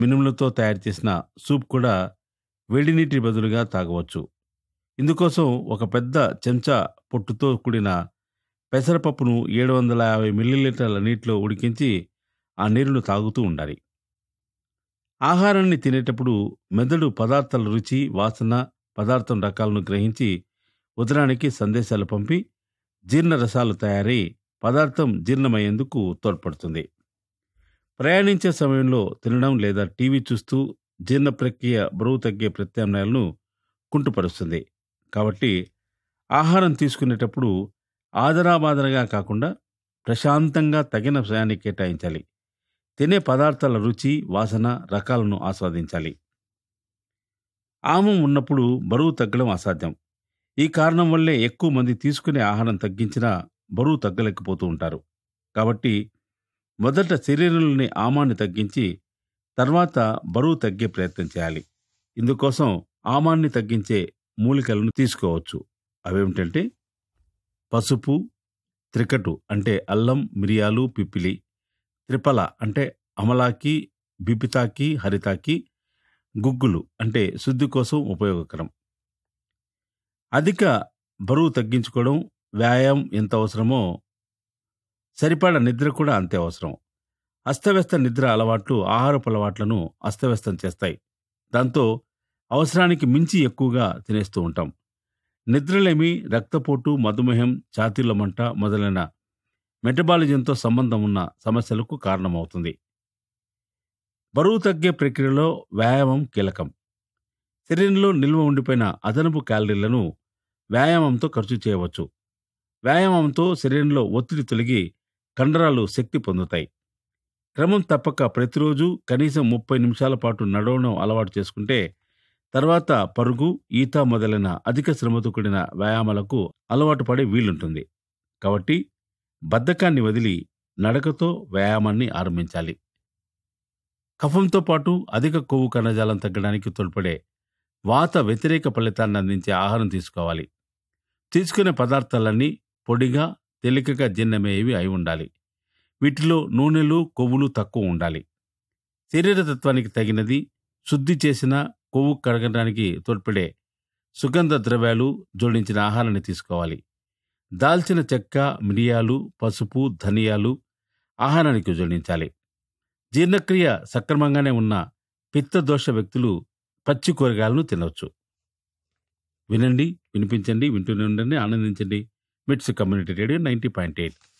మినుములతో తయారు చేసిన సూప్ కూడా వేడి నీటి బదులుగా తాగవచ్చు ఇందుకోసం ఒక పెద్ద చెంచా పొట్టుతో కూడిన పెసరపప్పును ఏడు వందల యాభై మిల్లీలీటర్ల నీటిలో ఉడికించి ఆ నీరును తాగుతూ ఉండాలి ఆహారాన్ని తినేటప్పుడు మెదడు పదార్థాల రుచి వాసన పదార్థం రకాలను గ్రహించి ఉదరానికి సందేశాలు పంపి జీర్ణ రసాలు తయారై పదార్థం జీర్ణమయ్యేందుకు తోడ్పడుతుంది ప్రయాణించే సమయంలో తినడం లేదా టీవీ చూస్తూ జీర్ణ ప్రక్రియ బరువు తగ్గే ప్రత్యామ్నాయాలను కుంటుపరుస్తుంది కాబట్టి ఆహారం తీసుకునేటప్పుడు ఆదరాబాదరగా కాకుండా ప్రశాంతంగా తగిన సమయాన్ని కేటాయించాలి తినే పదార్థాల రుచి వాసన రకాలను ఆస్వాదించాలి ఆమం ఉన్నప్పుడు బరువు తగ్గడం అసాధ్యం ఈ కారణం వల్లే ఎక్కువ మంది తీసుకునే ఆహారం తగ్గించినా బరువు తగ్గలేకపోతూ ఉంటారు కాబట్టి మొదట శరీరంలోని ఆమాన్ని తగ్గించి తర్వాత బరువు తగ్గే ప్రయత్నం చేయాలి ఇందుకోసం ఆమాన్ని తగ్గించే మూలికలను తీసుకోవచ్చు అవేమిటంటే పసుపు త్రికటు అంటే అల్లం మిరియాలు పిప్పిలి త్రిపల అంటే అమలాకి బిపితాకి హరితాకి గుగ్గులు అంటే శుద్ధి కోసం ఉపయోగకరం అధిక బరువు తగ్గించుకోవడం వ్యాయామం ఎంత అవసరమో సరిపడ నిద్ర కూడా అంతే అవసరం అస్తవ్యస్త నిద్ర అలవాట్లు ఆహారపు అలవాట్లను అస్తవ్యస్తం చేస్తాయి దాంతో అవసరానికి మించి ఎక్కువగా తినేస్తూ ఉంటాం నిద్రలేమి రక్తపోటు మధుమేహం ఛాతీల మంట మొదలైన మెటబాలిజంతో సంబంధం ఉన్న సమస్యలకు కారణమవుతుంది బరువు తగ్గే ప్రక్రియలో వ్యాయామం కీలకం శరీరంలో నిల్వ ఉండిపోయిన అదనపు క్యాలరీలను వ్యాయామంతో ఖర్చు చేయవచ్చు వ్యాయామంతో శరీరంలో ఒత్తిడి తొలగి కండరాలు శక్తి పొందుతాయి క్రమం తప్పక ప్రతిరోజు కనీసం ముప్పై నిమిషాల పాటు నడవడం అలవాటు చేసుకుంటే తర్వాత పరుగు ఈత మొదలైన అధిక శ్రమతో కూడిన వ్యాయామాలకు అలవాటు పడే వీలుంటుంది కాబట్టి బద్ధకాన్ని వదిలి నడకతో వ్యాయామాన్ని ఆరంభించాలి కఫంతో పాటు అధిక కొవ్వు కణజాలం తగ్గడానికి తోడ్పడే వాత వ్యతిరేక ఫలితాన్ని అందించే ఆహారం తీసుకోవాలి తీసుకునే పదార్థాలన్నీ పొడిగా తేలికగా జీర్ణమయ్యేవి అయి ఉండాలి వీటిలో నూనెలు కొవ్వులు తక్కువ ఉండాలి శరీరతత్వానికి తగినది శుద్ధి చేసిన కొవ్వు కరగడానికి తోడ్పడే సుగంధ ద్రవ్యాలు జోడించిన ఆహారాన్ని తీసుకోవాలి దాల్చిన చెక్క మిరియాలు పసుపు ధనియాలు ఆహారానికి జోడించాలి జీర్ణక్రియ సక్రమంగానే ఉన్న పిత్తదోష వ్యక్తులు పచ్చి కూరగాయలను తినవచ్చు వినండి వినిపించండి వింటూనే ఉండండి ఆనందించండి MITS community radio ninety point eight